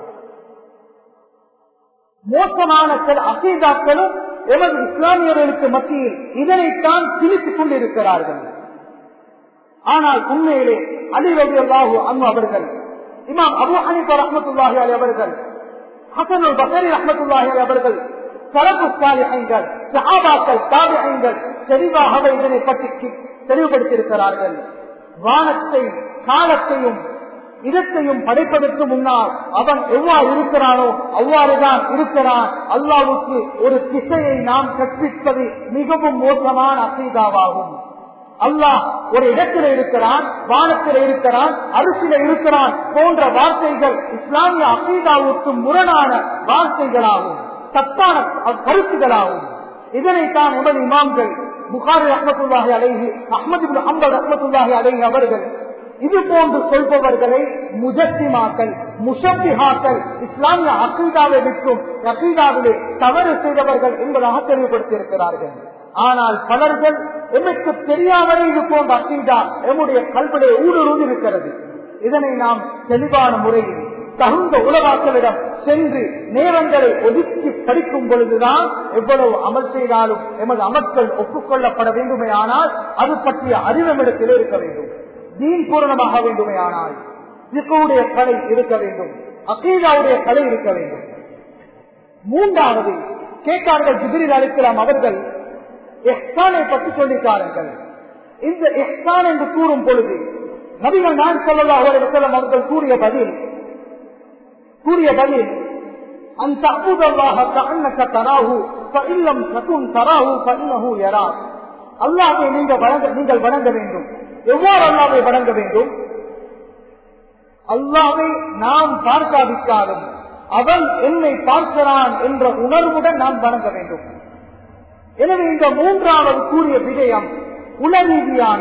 மோசமான சில அசீதாக்களும் எமது இஸ்லாமியர்களுக்கு மத்தியில் இதனைத்தான் திணித்துக் கொண்டிருக்கிறார்கள் ஆனால் உண்மையிலே அலி ரவி அல்லாஹூ அன்பு அவர்கள் இமாம் அபு ஹனிஃபா ரஹமத்துல்லாஹி அலி அவர்கள் ஹசனுல் பசரி ரஹமத்துல்லாஹி அலி அவர்கள் சரப்பு சாலிஹங்கள் சஹாபாக்கள் தாபிஹங்கள் தெளிவாகவே இதனை பற்றி தெளிவுபடுத்தியிருக்கிறார்கள் வானத்தை காலத்தையும் இடத்தையும் படைப்பதற்கு முன்னால் அவன் எவ்வாறு இருக்கிறானோ அவ்வாறுதான் இருக்கிறான் அல்லாவுக்கு ஒரு திசையை நாம் கற்பிப்பது மிகவும் மோசமான அசீதாவாகும் அல்லாஹ் ஒரு இடத்தில் இருக்கிறான் வானத்தில் இருக்கிறான் அரிசியில இருக்கிறான் போன்ற வார்த்தைகள் இஸ்லாமிய அசீதாவுக்கு முரணான வார்த்தைகளாகும் தப்பான கருத்துகளாகும் இதனைத்தான் எமது இமாம்கள் புகாரி அஹமத்துல்லாஹி அலைஹி அஹமது அம்பது அஹமத்துல்லாஹி அலைஹி அவர்கள் இது போன்று சொல்பவர்களை முஜத்திமாக்கள் முஷப்பிஹாக்கள் இஸ்லாமிய அகீதாவை விற்றும் அகீதாவிலே தவறு செய்தவர்கள் என்பதாக தெளிவுபடுத்தியிருக்கிறார்கள் ஆனால் பலர்கள் எமக்கு தெரியாமலே இது போன்ற அகீதா எம்முடைய கல்விலே ஊடுருவி இருக்கிறது இதனை நாம் தெளிவான முறையில் தகுந்த உலகாக்களிடம் சென்று நேரங்களை ஒதுக்கி படிக்கும் பொழுதுதான் எவ்வளவு அமல் செய்தாலும் எமது அமல்கள் ஒப்புக்கொள்ளப்பட வேண்டுமே ஆனால் அது பற்றிய அறிவமிடத்திலே இருக்க வேண்டும் தீன் பூரணமாக வேண்டுமே ஆனால் இதுக்குடைய கலை இருக்க வேண்டும் அகீதாவுடைய கலை இருக்க வேண்டும் மூன்றாவது கேட்டார்கள் ஜிபிரில் அளிக்கலாம் அவர்கள் எஹ்சானை பற்றி சொல்லிக்காருங்கள் இந்த எஹ்சான் என்று கூறும் பொழுது நபிகள் நான் சொல்லலாம் அவர்கள் கூறிய பதில் கூறிய பதில் அந்த அபுதல்லாக கண்ணக்க தராகு இல்லம் சகும் தராகு கண்ணகு எரா அல்லாவை நீங்கள் வணங்க நீங்கள் வணங்க வேண்டும் எவ்வாறு அல்லாவை வணங்க வேண்டும் அல்லாவை நாம் பார்க்காவிட்டாலும் அவன் என்னை பார்க்கிறான் என்ற உணர்வுடன் நாம் வணங்க வேண்டும் எனவே இந்த மூன்றாவது கூறிய விடயம் உல ரீதியான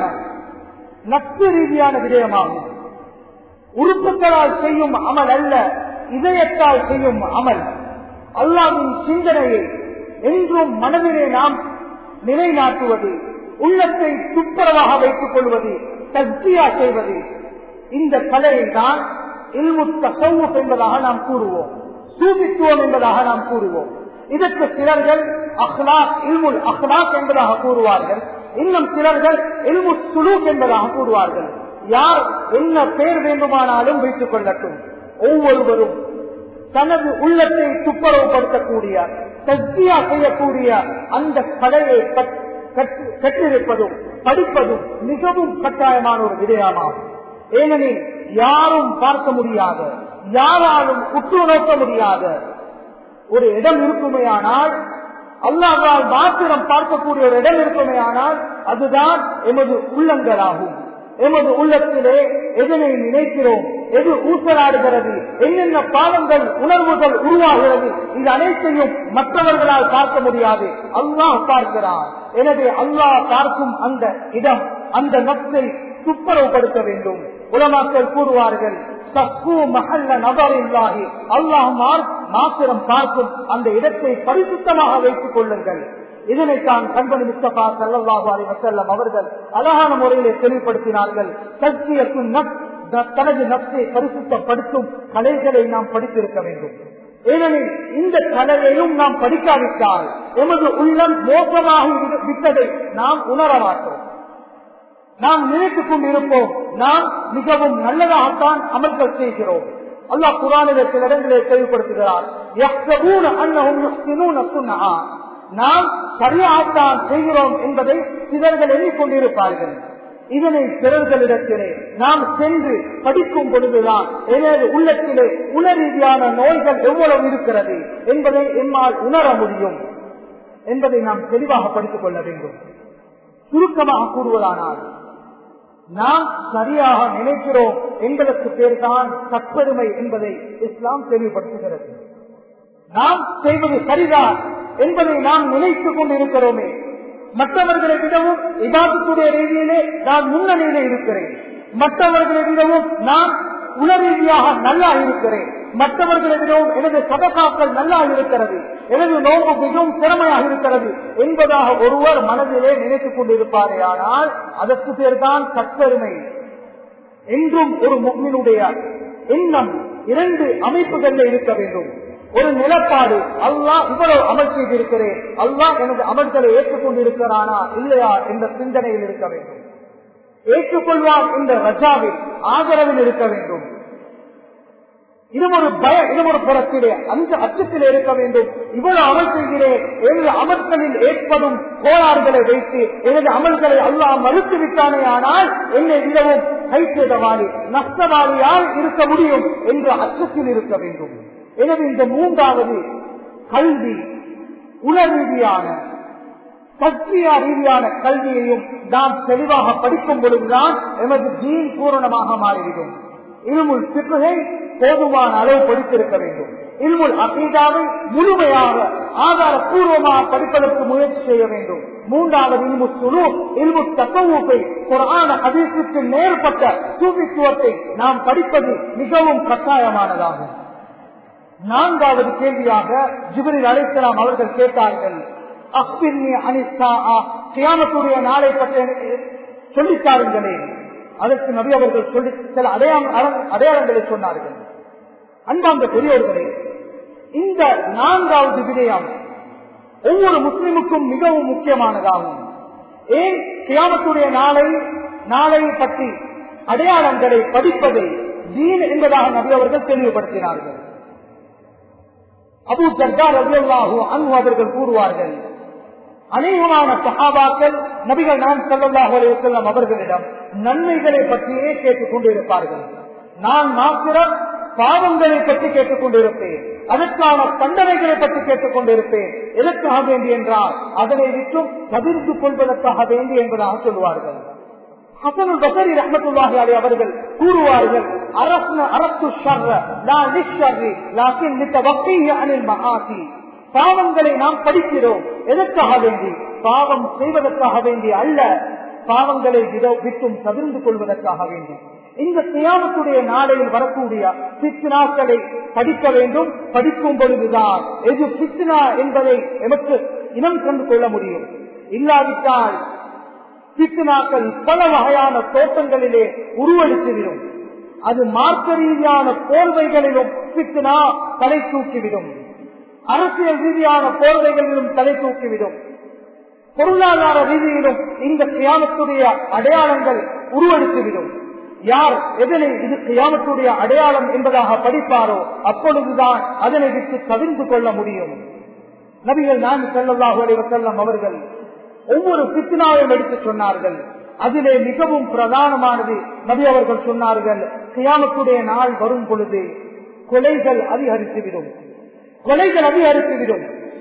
நட்பு ரீதியான விடயமாகும் உறுப்புகளால் செய்யும் அமல் அல்ல இதயத்தால் செய்யும் அமல் அல்லாவின் சிந்தனையை என்றும் மனதிலே நாம் நிலைநாட்டுவது உள்ளத்தை துப்புரவாக வைத்துக் கொள்வது தத்தியா செய்வது இந்த கலையை தான் இல்முத்த சவுப் என்பதாக நாம் கூறுவோம் சூபித்துவம் என்பதாக நாம் கூறுவோம் இதற்கு சிலர்கள் அஹ்லாக் இல்முல் அஹ்லாக் என்பதாக கூறுவார்கள் இன்னும் சிலர்கள் இல்மு சுலூக் என்பதாக கூறுவார்கள் யார் என்ன பேர் வேண்டுமானாலும் வைத்துக் கொள்ளட்டும் ஒவ்வொருவரும் தனது உள்ளத்தை துப்புரவுப்படுத்தக்கூடிய தத்தியா செய்யக்கூடிய அந்த கலையை கற்றிருப்பதும் படிப்பதும் மிகவும் கட்டாயமான ஒரு விடயமாகும் ஏனெனில் யாரும் பார்க்க முடியாத யாராலும் உற்று நோக்க முடியாத ஒரு இடம் இருக்குமேயானால் அல்லாஹால் மாத்திரம் பார்க்கக்கூடிய ஒரு இடம் இருக்குமேயானால் அதுதான் எமது உள்ளங்களாகும் எமது உள்ளத்திலே எதனை நினைக்கிறோம் எது ஊசலாடுகிறது என்னென்ன பாவங்கள் உணர்வுகள் உருவாகிறது இது அனைத்தையும் மற்றவர்களால் பார்க்க முடியாது அல்லாஹ் பார்க்கிறான் எனவே அல்லாஹ் பார்க்கும் அந்த இடம் அந்த நட்பை துப்புரவுப்படுத்த வேண்டும் உலமாக்கள் கூறுவார்கள் சப்பு மகல்ல நபர் இல்லாகி அல்லாஹ் மாத்திரம் பார்க்கும் அந்த இடத்தை பரிசுத்தமாக வைத்துக் கொள்ளுங்கள் இதனைத்தான் கண்பணி முஸ்தபா சல்லாஹூ அலி வசல்லம் அவர்கள் அழகான முறையிலே தெளிவுபடுத்தினார்கள் சத்தியத்து தனது நப்சை பரிசுத்தப்படுத்தும் கலைகளை நாம் படித்திருக்க வேண்டும் ஏனெனில் இந்த கலையையும் நாம் படிக்காவிட்டால் எமது உள்ளம் மோசமாக விட்டதை நாம் உணர மாட்டோம் நாம் நினைத்துக் கொண்டிருப்போம் நாம் மிகவும் நல்லதாகத்தான் அமல்கள் செய்கிறோம் அல்லாஹ் குரானிலே சில இடங்களை தெளிவுபடுத்துகிறார் நாம் சரியாகத்தான் செய்கிறோம் என்பதை சிலர்கள் எண்ணிக்கொண்டிருப்பார்கள் இதனை பிறர்களிடத்திலே நாம் சென்று படிக்கும் பொழுதுதான் எனது உள்ளத்திலே உண ரீதியான நோய்கள் எவ்வளவு இருக்கிறது என்பதை எம்மால் உணர முடியும் என்பதை நாம் தெளிவாக படித்துக் கொள்ள வேண்டும் சுருக்கமாக கூறுவதானால் நாம் சரியாக நினைக்கிறோம் என்பதற்கு பேர் தான் தற்பெருமை என்பதை இஸ்லாம் தெளிவுபடுத்துகிறது நாம் செய்வது சரிதான் என்பதை நாம் நினைத்துக் கொண்டிருக்கிறோமே மற்றவர்களை விடவும் இபாதத்துடைய ரீதியிலே நான் முன்னணியிலே இருக்கிறேன் மற்றவர்களை விடவும் நான் உல ரீதியாக நல்லா இருக்கிறேன் மற்றவர்களை விடவும் எனது சதகாக்கள் நல்லா இருக்கிறது எனது நோம்பு மிகவும் திறமையாக இருக்கிறது என்பதாக ஒருவர் மனதிலே நினைத்துக் கொண்டிருப்பாரே ஆனால் அதற்கு பேர் தான் கற்பெருமை என்றும் ஒரு முக்மினுடைய எண்ணம் இரண்டு அமைப்புகளில் இருக்க வேண்டும் ஒரு நிலப்பாடு அல்லாஹ் இவ்வளவு அமல் செய்திருக்கிறேன் அல்லாஹ் எனது அமல்களை ஏற்றுக்கொண்டிருக்கிறானா இல்லையா என்ற சிந்தனையில் இருக்க வேண்டும் ஏற்றுக்கொள்வான் என்ற ரஜாவில் ஆதரவில் இருக்க வேண்டும் இது ஒரு பய இது ஒரு புறத்திலே அந்த அச்சத்தில் இருக்க வேண்டும் இவ்வளவு அமல் செய்கிறேன் எனது அமல்களில் ஏற்படும் கோளாறுகளை வைத்து எனது அமல்களை அல்லாஹ் மறுத்து விட்டானே ஆனால் என்னை விடவும் கைத்தேதவாளி நஷ்டவாளியால் இருக்க முடியும் என்ற அச்சத்தில் இருக்க வேண்டும் எனவே இந்த மூன்றாவது கல்வி உல ரீதியான சக்தியா ரீதியான கல்வியையும் நாம் தெளிவாக படிக்கும் பொழுதுதான் எமது ஜீன் பூரணமாக மாறிவிடும் இருமுள் சிப்புகை போதுமான அளவு படித்திருக்க வேண்டும் இருமுள் அசீதாவை முழுமையாக ஆதாரபூர்வமாக படிப்பதற்கு முயற்சி செய்ய வேண்டும் மூன்றாவது இல்மு சுழு இல்மு தக்கவூப்பை குரான ஹதீஸுக்கு நேர்பட்ட சூபித்துவத்தை நாம் படிப்பது மிகவும் கட்டாயமானதாகும் நான்காவது கேள்வியாக ஜிபரில் அழைக்கலாம் அவர்கள் கேட்டார்கள் அக்பின்னி அனிஸ்தா கியாமத்துடைய நாளை பற்றி சொல்லித்தாருங்களே அதற்கு நபி அவர்கள் சொல்லி சில அடையாள அடையாளங்களை சொன்னார்கள் அன்பாந்த பெரியோர்களே இந்த நான்காவது விடயம் ஒவ்வொரு முஸ்லிமுக்கும் மிகவும் முக்கியமானதாகும் ஏன் கியாமத்துடைய நாளை நாளை பற்றி அடையாளங்களை படிப்பதை தீன் என்பதாக நபி அவர்கள் தெளிவுபடுத்தினார்கள் அபு ஜர்தார் அல்லாஹூ அன்பு அவர்கள் கூறுவார்கள் அநேகமான சகாபாக்கள் நபிகள் நான் செல்லல்லாஹு செல்லம் அவர்களிடம் நன்மைகளை பற்றியே கேட்டுக் கொண்டிருப்பார்கள் நான் மாத்திரம் பாவங்களை பற்றி கேட்டுக் கொண்டிருப்பேன் அதற்கான தண்டனைகளை பற்றி கேட்டுக் கொண்டிருப்பேன் எதற்காக வேண்டி என்றால் அதனை விட்டும் தவிர்த்து கொள்வதற்காக வேண்டி என்பதாக சொல்வார்கள் ஹசனுல் பசரி ரஹமத்துல்லாஹி அலி அவர்கள் கூறுவார்கள் அரசு அரசு ஷர்ர லா நிஷர்ரி லாக்கின் மித்த வக்கீய அனில் மகாசி பாவங்களை நாம் படிக்கிறோம் எதற்காக வேண்டி பாவம் செய்வதற்காக வேண்டி அல்ல பாவங்களை விட- விட்டும் தவிர்ந்து கொள்வதற்காக வேண்டி இந்த தியானத்துடைய நாளையில் வரக்கூடிய பித்னாக்களை படிக்க வேண்டும் படிக்கும் பொழுதுதான் எது பித்னா என்பதை எமக்கு இனம் கண்டு கொள்ள முடியும் இல்லாவிட்டால் பித்னாக்கள் பல வகையான தோட்டங்களிலே உருவெடுத்துவிடும் அது மார்க்க ரீதியான போர்வைகளிலும் பித்னா தலை தூக்கிவிடும் அரசியல் ரீதியான போர்வைகளிலும் தலை தூக்கிவிடும் பொருளாதார ரீதியிலும் இந்த கியாமத்துடைய அடையாளங்கள் உருவெடுத்துவிடும் யார் எதனை இது கியாமத்துடைய அடையாளம் என்பதாக படிப்பாரோ அப்பொழுதுதான் அதனை விட்டு தவிர்த்து கொள்ள முடியும் நபிகள் நான் செல்லல்லாஹு அலைஹி வஸல்லம் அவர்கள் ஒவ்வொரு பித்னாவையும் எடுத்து சொன்னார்கள் அதிலே மிகவும் பிரதானமானது நபி அவர்கள் சொன்னார்கள் கியாமத்துடைய நாள் வரும் பொழுது கொலைகள் அதிகரித்துவிடும் கொலைகள் அதிகரித்துவிடும்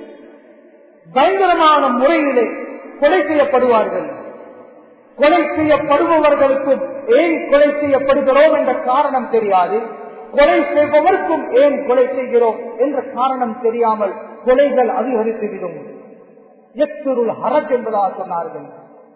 பயங்கரமான முறையிலே கொலை செய்யப்படுவார்கள் கொலை செய்யப்படுபவர்களுக்கும் ஏன் கொலை செய்யப்படுகிறோம் என்ற காரணம் தெரியாது கொலை செய்பவர்க்கும் ஏன் கொலை செய்கிறோம் என்ற காரணம் தெரியாமல் கொலைகள் அதிகரித்துவிடும் எத்துருள் ஹரஜ் என்பதாக சொன்னார்கள்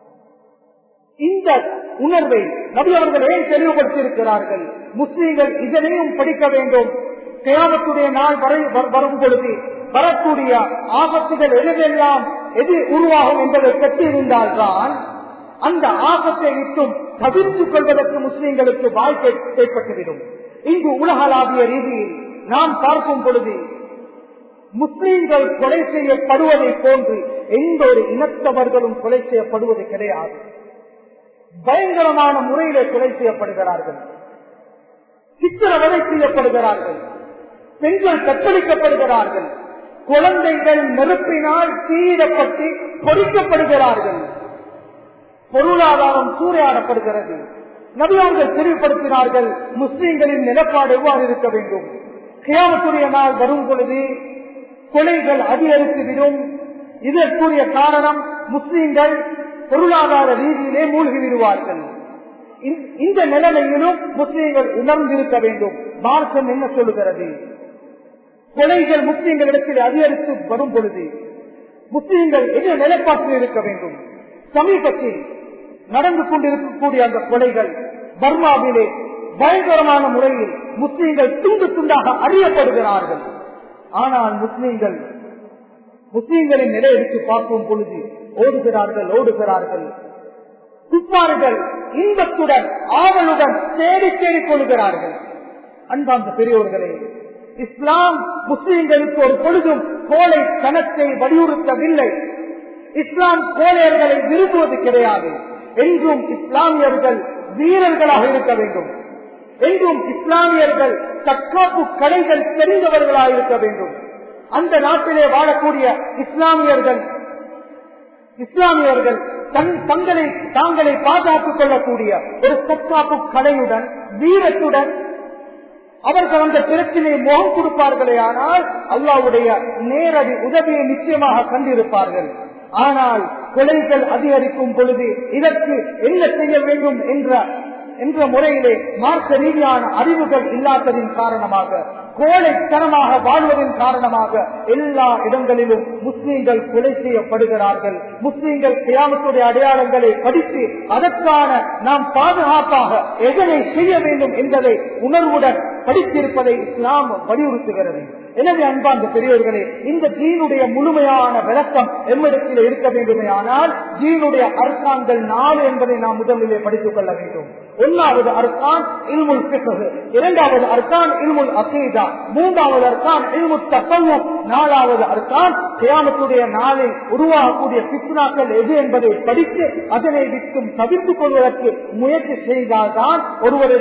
இந்த உணர்வை நபி அவர்கள் ஏன் தெளிவுபடுத்தியிருக்கிறார்கள் முஸ்லீம்கள் இதனையும் படிக்க வேண்டும் கியாமத்துடைய நாள் வரை வ- வரும் பொழுது வரக்கூடிய ஆபத்துகள் எதுவெல்லாம் எது உருவாகும் என்பதை பெற்றிருந்தால்தான் அந்த ஆபத்தை விட்டும் தவிர்த்துக் கொள்வதற்கு முஸ்லீம்களுக்கு வாழ்க்கை ஏற்பட்டுவிடும் இங்கு உலகளாவிய ரீதியில் நாம் பார்க்கும் பொழுது முஸ்லீம்கள் கொலை செய்யப்படுவதை போன்று எந்த ஒரு இனத்தவர்களும் கொலை செய்யப்படுவது கிடையாது பயங்கரமான முறையிலே கொலை செய்யப்படுகிறார்கள் சித்திரவதை செய்யப்படுகிறார்கள் பெண்கள் கத்தளிக்கப்படுகிறார்கள் குழந்தைகள் நெருப்பினால் தீயிடப்பட்டு பொறிக்கப்படுகிறார்கள் பொருளாதாரம் சூறையாடப்படுகிறது நபியார்கள் தெளிவுபடுத்தினார்கள் முஸ்லிம்களின் நிலப்பாடு எவ்வாறு இருக்க வேண்டும் கியாமத்துடைய நாள் வரும் பொழுது கொலைகள் அதிகரித்துவிடும் இதற்குரிய காரணம் முஸ்லிம்கள் பொருளாதார ரீதியிலே மூழ்கி விடுவார்கள் இந்த- இந்த நிலைமையிலும் முஸ்லிம்கள் உணர்ந்திருக்க வேண்டும் மார்க்கம் என்ன சொல்லுகிறது கொலைகள் முஸ்லிம்களிடத்தில் அதிகரித்து வரும் பொழுது முஸ்லிம்கள் எது நிலைப்பாட்டில் இருக்க வேண்டும் சமீபத்தில் நடந்து கொண்டிருக்கக்கூடிய அந்த கொலைகள் பர்மாவிலே பயங்கரமான முறையில் முஸ்லிம்கள் துண்டு துண்டாக அறியப்படுகிறார்கள் ஆனால் முஸ்லிம்கள் முஸ்லிம்களின் நிலை எடுத்து பார்க்கும் பொழுது ஓடுகிறார்கள் ஓடுகிறார்கள் குப்பார்கள் இன்பத்துடன் ஆவலுடன் தேடி தேடிக் கொள்கிறார்கள் அன்பார்ந்த பெரியோர்களே இஸ்லாம் முஸ்லிம்களுக்கு ஒரு பொழுதும் கோலை கணத்தை வலியுறுத்தவில்லை இஸ்லாம் கோழையர்களை விரும்புவது கிடையாது என்றும் இஸ்லாமியர்கள் வீரர்களாக இருக்க வேண்டும் என்றும் இஸ்லாமியர்கள் தற்காப்பு கலைகள் தெரிந்தவர்களாக இருக்க வேண்டும் அந்த நாட்டிலே வாழக்கூடிய இஸ்லாமியர்கள் இஸ்லாமியர்கள் தன் தங்களை தாங்களை பாதுகாத்துக் கொள்ளக்கூடிய ஒரு தற்காப்பு கலையுடன் வீரத்துடன் அவர்கள் அந்த பிரச்சனையை முகம் கொடுப்பார்களே ஆனால் அல்லாவுடைய நேரடி உதவியை நிச்சயமாக கண்டிருப்பார்கள் ஆனால் கொலைகள் அதிகரிக்கும் பொழுது இதற்கு என்ன செய்ய வேண்டும் என்ற என்ற முறையிலே மார்க்க ரீதியான அறிவுகள் இல்லாததின் காரணமாக கோழைத்தனமாக வாழ்வதன் காரணமாக எல்லா இடங்களிலும் முஸ்லீம்கள் கொலை செய்யப்படுகிறார்கள் முஸ்லீம்கள் கியாமத்துடைய அடையாளங்களை படித்து அதற்கான நாம் பாதுகாப்பாக எதனை செய்ய வேண்டும் என்பதை உணர்வுடன் படித்திருப்பதை இஸ்லாம் வலியுறுத்துகிறது எனவே அன்பார்ந்த பெரியவர்களே இந்த தீனுடைய முழுமையான விளக்கம் எம்மிடத்தில் இருக்க வேண்டுமே ஆனால் தீனுடைய அர்த்தாங்கள் நாலு என்பதை நாம் முதலிலே படித்துக் கொள்ள வேண்டும் ஒன்னாவது அர்த்தான் இல்முல் பிசகு இரண்டாவது அர்த்தான் இல்முல் அசீதா மூன்றாவது அர்த்தான் இல்முல் தசவு நாலாவது அர்த்தான் கியாமத்துடைய நாளில் உருவாகக்கூடிய பித்னாக்கள் எது என்பதை படித்து அதனை விட்டும் தவிர்த்துக் கொள்வதற்கு முயற்சி செய்தால்தான் ஒருவரிடம்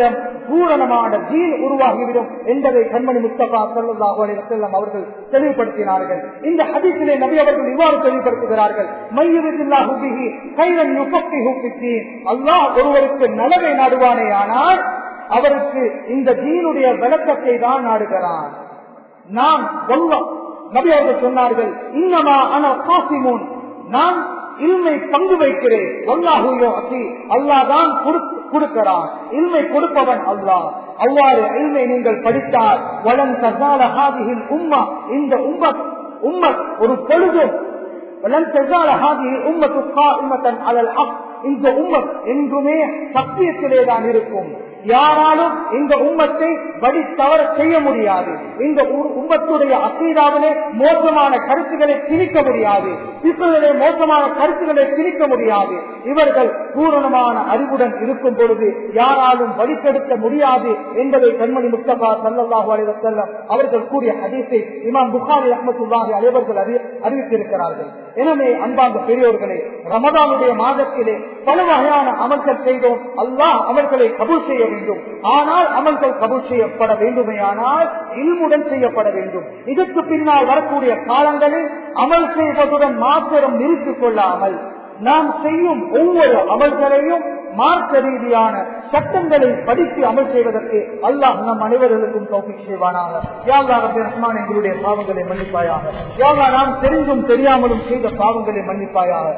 பூரணமான தீன் உருவாகிவிடும் என்பதை கண்மணி முஸ்தபா சல்லாஹூ அலி வசல்லம் அவர்கள் தெளிவுபடுத்தினார்கள் இந்த ஹதீஸிலே நபி அவர்கள் இவ்வாறு தெளிவுபடுத்துகிறார்கள் மையுதில்லாஹு பிஹி கைரன் யுஃபக்கிஹு ஃபித்தீன் அல்லாஹ் ஒருவருக்கு நலவை நாடுவானே ஆனால் அவருக்கு இந்த தீனுடைய விளக்கத்தை தான் நாடுகிறான் நான் நபி அவர்கள் சொன்னார்கள் இன்னமா அன காசிமூன் நான் இல்மை பங்கு வைக்கிறேன் அல்லாஹுயோ அசி அல்லாதான் கொடுக்கிறான் இல்மை கொடுப்பவன் அல்லாஹ் அவ்வாறு இல்மை நீங்கள் படித்தால் வளம் தசால ஹாதிகின் உம்மா இந்த உம்மத் உம்மத் ஒரு பொழுதும் வளம் தசால ஹாதிகின் உம்மத்து கா உம்மத்தன் அலல் அப் இந்த உம்மத் என்றுமே சத்தியத்திலே தான் இருக்கும் யாராலும் இந்த உம்மத்தை வழி தவற செய்ய முடியாது இந்த உம்மத்துடைய அசீதாவிலே மோசமான கருத்துக்களை திணிக்க முடியாது பிற்பர்களே மோசமான கருத்துக்களை திணிக்க முடியாது இவர்கள் பூரணமான அறிவுடன் இருக்கும் பொழுது யாராலும் வழிபடுத்த முடியாது என்பதை கண்மணி முஸ்தபா சல்லாஹூ அலைவசல்லம் அவர்கள் கூறிய ஹதீஸை இமாம் புகாரி அஹமத்துல்லாஹி அலைவர்கள் அறிவித்திருக்கிறார்கள் எனவே அன்பார்ந்த பெரியோர்களே ரமதானுடைய மாதத்திலே பல வகையான அமல்கள் செய்தோம் அல்லாஹ் அமல்களை கபூல் செய்ய வேண்டும் ஆனால் அமல்கள் கபூல் செய்யப்பட வேண்டுமே ஆனால் இல்முடன் செய்யப்பட வேண்டும் இதற்கு பின்னால் வரக்கூடிய காலங்களில் அமல் செய்வதுடன் மாத்திரம் நிறுத்திக் கொள்ளாமல் நாம் செய்யும் ஒவ்வொரு அமல்களையும் மார்க்க ரீதியான சட்டங்களை படித்து அமல் செய்வதற்கு அல்லாஹ் நம் அனைவர்களுக்கும் தோப்பிக் செய்வானாக யாவா ரபே ரஹ்மான் எங்களுடைய பாவங்களை மன்னிப்பாயாக யாவா நாம் தெரிந்தும் தெரியாமலும் செய்த பாவங்களை மன்னிப்பாயாக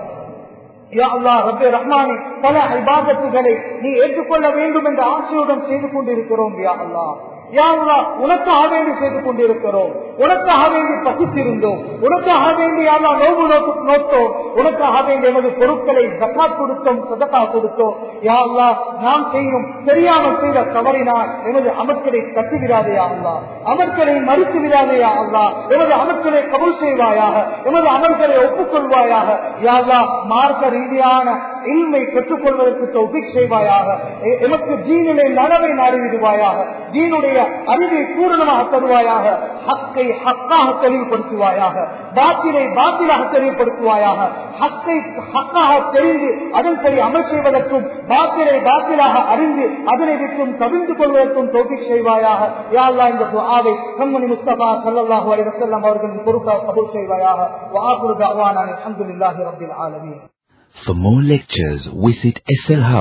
ரஹ்மானே பல ஐபாதத்துகளை நீ ஏற்றுக்கொள்ள வேண்டும் என்ற ஆசையுடன் செய்து கொண்டிருக்கிறோம் யா அல்லா யாருலா உனக்காக வேண்டி செய்து கொண்டிருக்கிறோம் உனக்காக வேண்டி பசித்திருந்தோம் உனக்காக வேண்டி யாரா நோவு நோத்தோம் உனக்காக வேண்டி எமது பொருட்களை ஜக்காத் கொடுத்தோம் சதக்கா கொடுத்தோம் யாருலா நாம் செய்யும் தெரியாமல் செய்த தவறினால் எமது அமர்க்களை கட்டுகிறாதே அல்லா அமர்க்களை மறுத்து விடாதேயா அல்லா எமது அமர்க்களை கபுல் செய்வாயாக எமது அமர்களை ஒப்புக்கொள்வாயாக யாரா மார்க்க ரீதியான இன்மை பெற்றுக்கொள்வதற்கு தௌபிக் செய்வாயாக எமக்கு ஜீனிலே நலவை நாடிவிடுவாயாக ஜீனுடைய அறிவை பூரணமாக தருவாயாக ஹக்கை ஹக்காக தெளிவுபடுத்துவாயாக பாத்திலை பாத்திலாக தெளிவுபடுத்துவாயாக ஹக்கை ஹக்காக தெரிந்து அதன்படி அமல் செய்வதற்கும் பாத்திலை பாத்திலாக அறிந்து அதனை விட்டும் தவிர்த்து கொள்வதற்கும் தோப்பிக் செய்வாயாக யாழ்லா இந்த துஆவை கண்மணி முஸ்தபா சல்லல்லாஹு அலைஹி வஸல்லம் அவர்களின் பொறுப்பாக கபூல் செய்வாயாக வாகுரு தஅவானா அல்ஹம்துலில்லாஹி ரப்பில் ஆலமீன்
For more lectures, visit SL Hub.